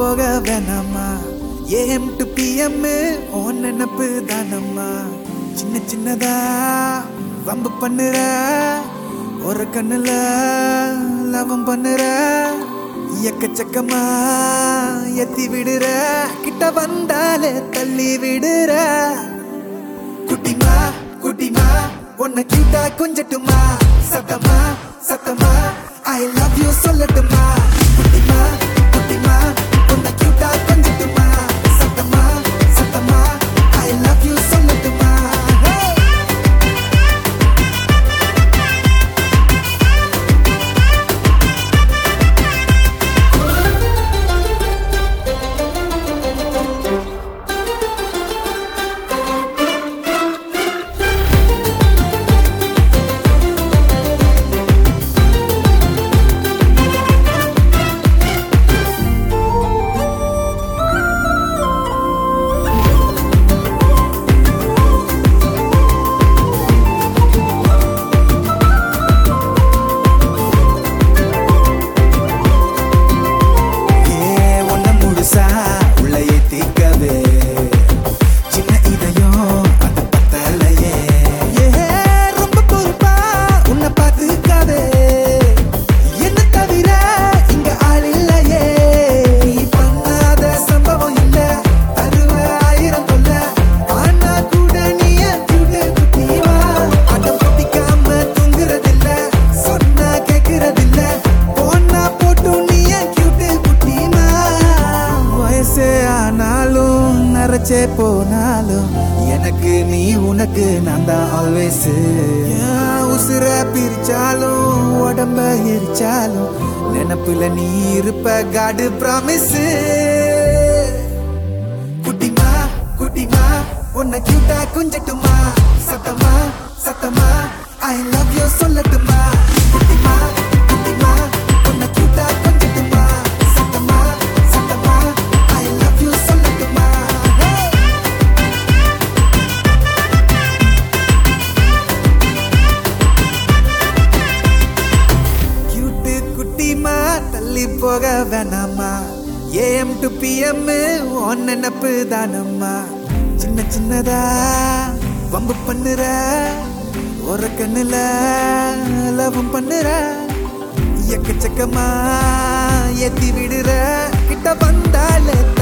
போக வேணாமா AM to PM ஓ நினப்பு தானம்மா சின்ன சின்னதா வம்பு பண்ணுற ஒரு கண்ணுல லவம் பண்ணுற எக்கச்சக்கமா எத்தி விடுற கிட்ட வந்தாலே தள்ளி விடுற குட்டிமா குட்டிமா உன்னை கியூட்டா கொஞ்சட்டுமா சத்தமா சத்தமா ஐ லவ் யூ சொல்லட்டுமா குட்டிமா குட்டிமா உன்னை கியூட்டா கொஞ்சட்டுமா சத்தமா சத்தமா ஐ லவ் யூ சொல்லட்டுமா Hey! ஏ உன்னை முழுசா உள்ள ஏத்திக்கவே சின்ன இதயம் அது பத்தலையே ஏ ரொம்ப பொறுப்பா உன்னை பார்த்துக்காதே என்ன தவிர இங்க ஆள் இல்லையே நீ பண்ணாத சம்பவம் இல்ல தருவ ஆயிரம் கொல்ல ஆனா கூட நீ என் cute குட்டிவா அடம் பிடிக்காம தூங்குறதில்ல சொன்னா கேக்குறதில்ல போனா போட்டு நீ என் cute குட்டிமா வயசே ஆனாலும் நரைச்சே போனாலும் எனக்கு நீ உனக்கு நான் தான் ஆல்வேஸ் உசுர பிரிச்சாலும் உடம்ப எரிச்சாலும் நினப்புல நீ இருப்ப காடு ப்ராமிஸ் குட்டிமா குட்டிமா உன்னை கியூட்டா கொஞ்சட்டுமா சத்தமா சத்தமா ஐ லவ் யூ சொல்லட்டுமா குட்டிமா குட்டிமா உன்னை கியூட்டா கொஞ்சட்டுமா சத்தமா சத்தமா ஐ லவ் யூ சொல்லட்டுமா Hey! கியூட்டு குட்டிமா தள்ளி போக வேணாமா ஏஎம் டு பிஎம் ஒன் நினப்பு தானம்மா சின்ன சின்னதா வம்பு பண்ணுற ஒரு கண்ணுல லவம் பண்ணுற எக்கச்சக்கமா ஏத்தி விடுற கிட்ட வந்தாலே